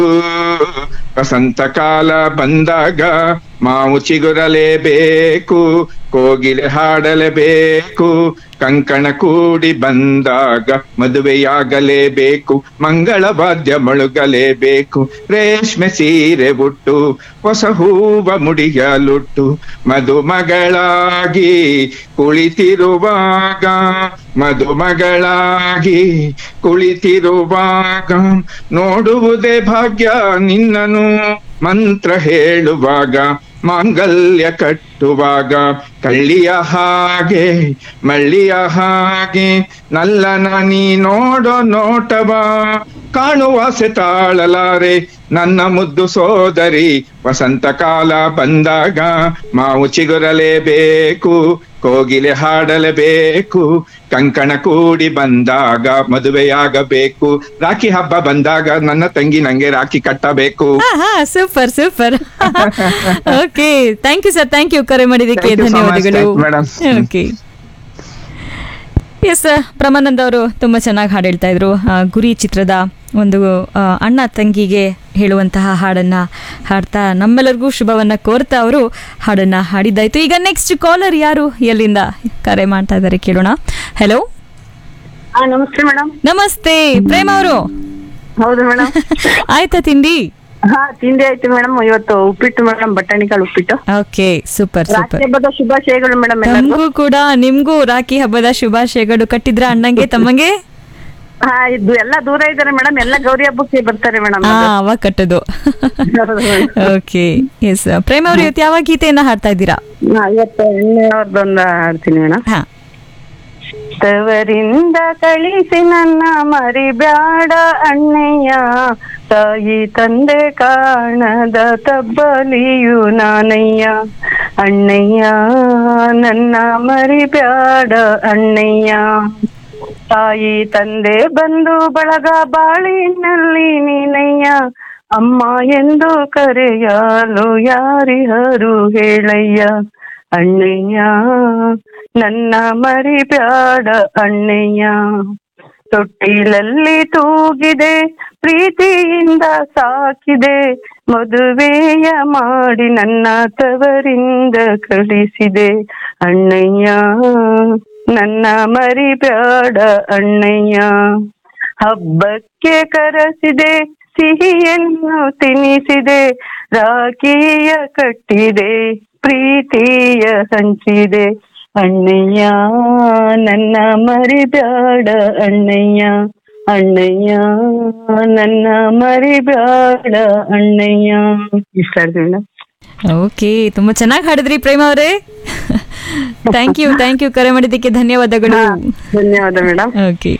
ವಸಂತ ಕಾಲ ಬಂದಾಗ ಮಾವು ಚಿಗುರಲೇಬೇಕು ಕೋಗಿಲೆ ಹಾಡಲೇಬೇಕು ಕಂಕಣ ಕೂಡಿ ಬಂದಾಗ ಮದುವೆಯಾಗಲೇಬೇಕು ಮಂಗಳ ವಾದ್ಯ ಮೊಳಗಲೇಬೇಕು ರೇಷ್ಮೆ ಸೀರೆ ಉಟ್ಟು ಹೊಸ ಹೂವ ಮುಡಿಯಲುಟ್ಟು ಮದುಮಗಳಾಗಿ ಕುಳಿತಿರುವಾಗ ಮದುಮಗಳಾಗಿ ಕುಳಿತಿರುವಾಗ ನೋಡುವುದೇ ಭಾಗ್ಯ ನಿನ್ನನು ಮಂತ್ರ ಹೇಳುವಾಗ ಮಾಂಗಲ್ಯ ಕಟ್ಟುವಾಗ ಕಳ್ಳಿಯ ಹಾಗೆ ಮಳ್ಳಿಯ ಹಾಗೆ ನಲ್ಲನ ನೀ ನೋಡೋ ನೋಟವ ಕಾಣುವಾಸೆ ತಾಳಲಾರೆ ನನ್ನ ಮುದ್ದು ಸೋದರಿ ವಸಂತ ಕಾಲ ಬಂದಾಗ ಮಾವು ಚಿಗುರಲೇಬೇಕು ಕೋಗಿಲೆ ಹಾಡಲೇಬೇಕು ಕಂಕಣ ಕೂಡಿ ಬಂದಾಗ ಮದುವೆಯಾಗಬೇಕು ರಾಖಿ ಹಬ್ಬ ಬಂದಾಗ ನನ್ನ ತಂಗಿ ನಂಗೆ ರಾಖಿ ಕಟ್ಟಬೇಕು ಹಾ super super okay thank you sir thank you ಕರೆ ಮಾಡಿದ್ದಕ್ಕೆ Thank you so much. ಧನ್ಯವಾದಗಳು Thank you, madam. Okay yes Brahmanand ಅವರು ತುಂಬ ಚೆನ್ನಾಗಿ ಹಾಡು ಹೇಳ್ತಾ ಇದ್ರು ಆ, ಗುರಿ ಚಿತ್ರದ ಒಂದು ಆ, ಅಣ್ಣ ತಂಗಿಗೆ ಹೇಳುವಂತಹ ಹಾಡನ್ನ ಹಾಡ್ತಾ ನಮ್ಮೆಲ್ಲರಿಗೂ ಶುಭವನ್ನ ಕೋರ್ತಾ ಅವರು ಹಾಡನ್ನ ಹಾಡಿದ್ದಾಯ್ತು ಈಗ ನೆಕ್ಸ್ಟ್ ಕಾಲರ್ ಯಾರು ಎಲ್ಲಿಂದ ಕರೆ ಮಾಡ್ತಾ ಇದ್ದಾರೆ ಕೇಳೋಣ ಹಲೋ ಹಾ ನಮಸ್ತೆ ಮೇಡಮ್ ನಮಸ್ತೆ ಪ್ರೇಮ ಅವರು ಹೌದು ಮೇಡಮ್ ಆಯ್ತಾ ತಿಂಡಿ ಹಾ ತಿಂಡಿ ಆಯ್ತು ಮೇಡಮ್ ಇವತ್ತು ಉಪ್ಪಿಟ್ಟು ಮೇಡಮ್ ಬಟಾಣಿಕಾಳು ಉಪ್ಪಿಟ್ಟು ಓಕೆ ಸೂಪರ್ ರಾತ್ರಿ ಸೂಪರ್ ಹಬ್ಬದ ಶುಭಾಶಯಗಳು ಮೇಡಮ್ ಎಲ್ಲರಿಗೂ ನಮಗೂ ಕೂಡ ನಿಮ್ಗೂ ರಾಖಿ ಹಬ್ಬದ ಶುಭಾಶಯಗಳು ಕಟ್ಟಿದ್ರ ಅಣ್ಣಂಗೆ ತಮ್ಮಂಗೆ ಹಾ ಇದು ಎಲ್ಲ ದೂರ ಇದ್ದಾರೆ ಮೇಡಮ್ ಎಲ್ಲ ಗೌರಿ ಹಬ್ಬಕ್ಕೆ ಬರ್ತಾರೆ ಮೇಡಮ್ ಆ ಅವಾಗ ಕಟ್ಟೋದು ಓಕೆ ಎಸ್ ಪ್ರೇಮ ಅವ್ರು ಇವತ್ತು ಯಾವ ಗೀತೆಯನ್ನ ಹಾಡ್ತಾ ಇದ್ದೀರಾ ಇವತ್ತು ಎಣ್ಣೆಯವ್ರದ್ದೊಂದು ಹಾಡ್ತೀನಿ ಮೇಡಮ್ ಹಾ ತವರಿಂದ ಕಳಿಸಿ ನನ್ನ ಮರಿಬ್ಯಾಡ ಅಣ್ಣಯ್ಯ ತಾಯಿ ತಂದೆ ಕಾಣದ ತಬ್ಬಲಿಯು ನಾನಯ್ಯ ಅಣ್ಣಯ್ಯ ನನ್ನ ಮರಿಬ್ಯಾಡ ಅಣ್ಣಯ್ಯ ತಾಯಿ ತಂದೆ ಬಂದು ಬಳಗ ಬಾಳಿನಲ್ಲಿ ನೀನಯ್ಯ ಅಮ್ಮ ಎಂದು ಕರೆಯಲು ಯಾರಿಹರು ಹೇಳಯ್ಯ ಅಣ್ಣಯ್ಯ ನನ್ನ ಮರಿಬ್ಯಾಡ ಅಣ್ಣಯ್ಯ ತೊಟ್ಟಿಲಲ್ಲಿ ತೂಗಿದೆ ಪ್ರೀತಿಯಿಂದ ಸಾಕಿದೆ ಮದುವೆಯ ಮಾಡಿ ನನ್ನ ತವರಿಂದ ಕಳಿಸಿದೆ ಅಣ್ಣಯ್ಯ ನನ್ನ ಮರಿಬ್ಯಾಡ ಅಣ್ಣಯ್ಯ ಹಬ್ಬಕ್ಕೆ ಕರೆಸಿದೆ ಸಿಹಿಯನ್ನು ತಿನ್ನಿಸಿದೆ ರಾಖಿಯ ಕಟ್ಟಿದೆ ಪ್ರೀತಿಯ ಹಂಚಿದೆ ಅಣ್ಣಯ್ಯ ನನ್ನ ಮರಿಬ್ಯಾಡ ಅಣ್ಣಯ್ಯ ಅಣ್ಣಯ್ಯ ನನ್ನ ಮರಿಬ್ಯಾಡ ಅಣ್ಣಯ್ಯ ಇಷ್ಟ ಆಯ್ತು ಮೇಡಮ್ ಓಕೆ ತುಂಬಾ ಚೆನ್ನಾಗಿ ಹಾಡಿದ್ರಿ ಪ್ರೇಮ ಅವರೇ ಥ್ಯಾಂಕ್ ಯು ಥ್ಯಾಂಕ್ ಯು ಕರೆ ಮಾಡಿದ್ದಕ್ಕೆ ಧನ್ಯವಾದಗಳು ಧನ್ಯವಾದ ಮೇಡಮ್ ಓಕೆ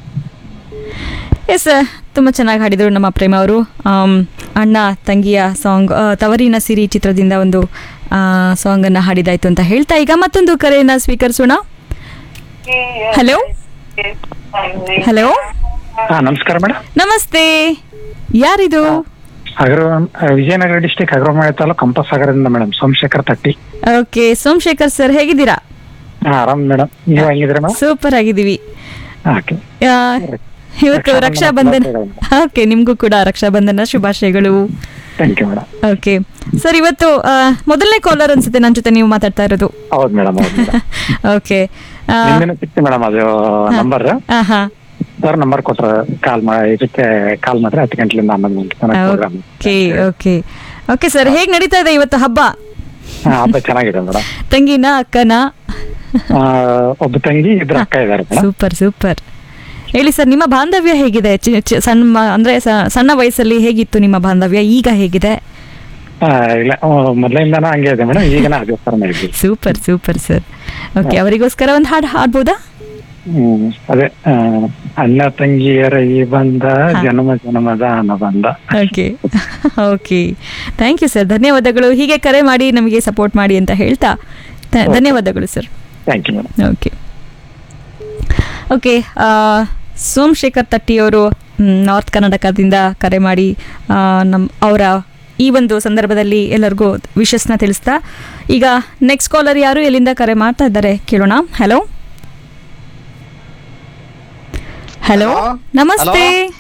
ಎಸ್ ತುಂಬ ಚೆನ್ನಾಗಿ ಹಾಡಿದರು ನಮ್ಮ ಪ್ರೇಮ ಅವರು ಆಮ್, ಅಣ್ಣ ತಂಗಿಯ ಸಾಂಗ್ ತವರಿನ ಸಿರಿ ಚಿತ್ರದಿಂದ ಒಂದು ಸಾಂಗನ್ನು ಹಾಡಿದಾಯ್ತು ಅಂತ ಹೇಳ್ತಾ ಈಗ ಮತ್ತೊಂದು ಕರೆಯನ್ನು ಸ್ವೀಕರಿಸೋಣ ಹಲೋ ಹಲೋ ಹಾ ನಮಸ್ಕಾರ ಮೇಡಮ್ ನಮಸ್ತೆ ಯಾರಿದು ಅಗ್ರ ವಿಜಯನಗರ ಡಿಸ್ಟಿಕ್ ಅಗ್ರಮಾಳಿ ತಾಲೂಕು ಕಂಪಸಾಗರದಿಂದ madam Somashekhar Tatti okay Somashekhar sir ಹೇಗಿದ್ದೀರಾ ಹಾ ಆರಾಮ್ ಮೇಡಮ್ ನೀವ್ ಹೆಂಗಿದ್ರಿ ಮೇಡಮ್ ಸೂಪರ್ ಆಗಿದ್ದೀವಿ ಓಕೆ ಆ, ಇವತ್ತು ರಕ್ಷಾಬಂಧನ ರಕ್ಷಾ ಬಂಧನ ಓಕೆ ನಿಮಗೂ ಕೂಡ ರಕ್ಷಾ ಬಂಧನ ಶುಭಾಶಯಗಳು thank you madam okay sir ಇವತ್ತು ಆ, ಮೊದಲನೇ ಕಾಲರ್ ಅನ್ಸುತ್ತೆ ನನ್ನ ಜೊತೆ ನೀವು ಮಾತಾಡ್ತಾ ಇರೋದು ಹೌದು ಮೇಡಮ್ ಹೌದು ಮೇಡಮ್ ಓಕೆ ನಿಮ್ದೇನು ಸಿಕ್ತು ಮೇಡಮ್ ಅದು ನಂಬರ್ ಹಾ ಸರ್ ನಂಬರ್ ಕೊಟ್ರ ಕಾಲ್ ಮಾಡಿ ಇದಕ್ಕೆ ಕಾಲ್ ಮಾಡ್ರೆ ಹತ್ತು ಗಂಟೆಲಿಂದ ಹನ್ನೊಂದು ಗಂಟೆ ತನಕ program okay okay okay sir ಹೇಗ್ ನಡೀತಾ ಇದೆ ಇವತ್ತು ಹಬ್ಬ ಹಬ್ಬ ಚೆನ್ನಾಗಿದೆ ಮೇಡಮ್ ತಂಗಿನ ಅಕ್ಕನ ಒಬ್ಬ ತಂಗಿ ಇಬ್ರು ಅಕ್ಕ ಇದಾರೆ ಮೇಡಮ್ ಸೂಪರ್ ಸೂಪರ್ ಹೇಳಿ ಸರ್ ನಿಮ್ಮ ಬಾಂಧವ್ಯ ಹೇಗಿದೆ ಚಿ- ಚಿ- ಸಣ್ಣ ಮ- ಅಂದ್ರೆ ಸ- ಸಣ್ಣ ವಯಸ್ಸಲ್ಲಿ ಹೇಗಿತ್ತು ನಿಮ್ಮ ಬಾಂಧವ್ಯ ಈಗ ಹೇಗಿದೆ ಇಲ್ಲ ಮೊದಲಿಂದಾನು ಹಂಗೆ ಇದೆ ಮೇಡಮ್ ಈಗಿನ ಅದೇ ಥರನೇ ಇದೆ ಸೂಪರ್ ಸೂಪರ್ ಸರ್ ಓಕೆ ಅವರಿಗೋಸ್ಕರ ಒಂದು ಹಾಡು ಹಾಡ್ಬೋದಾ ಹ್ಮ್ ಅದೇ ಆ, ಅಣ್ಣ ತಂಗಿಯರ ಈ ಬಂದ ಜನ್ಮ ಜನ್ಮದ ಅನುಬಂಧ okay okay thank you sir ಧನ್ಯವಾದಗಳು ಹೀಗೆ ಕರೆ ಮಾಡಿ ನಮಗೆ ಸಪೋರ್ಟ್ ಮಾಡಿ ಅಂತ ಹೇಳ್ತಾ ತ- ಧನ್ಯವಾದಗಳು sir thank you madam okay okay Somashekhar ತಟ್ಟಿಯವರು ನಾರ್ತ್ ಕರ್ನಾಟಕದಿಂದ ಕರೆ ಮಾಡಿ ನಮ್ಮ ಅವರ ಈ ಒಂದು ಸಂದರ್ಭದಲ್ಲಿ ಎಲ್ಲರಿಗೂ ವಿಶಸ್ನ ತಿಳಿಸ್ತಾ ಈಗ ನೆಕ್ಸ್ಟ್ ಕಾಲರ್ ಯಾರು ಎಲ್ಲಿಂದ ಕರೆ ಮಾಡ್ತಾ ಇದ್ದಾರೆ ಕೇಳೋಣ ಹಲೋ ಹಲೋ Hello? ನಮಸ್ತೆ Hello?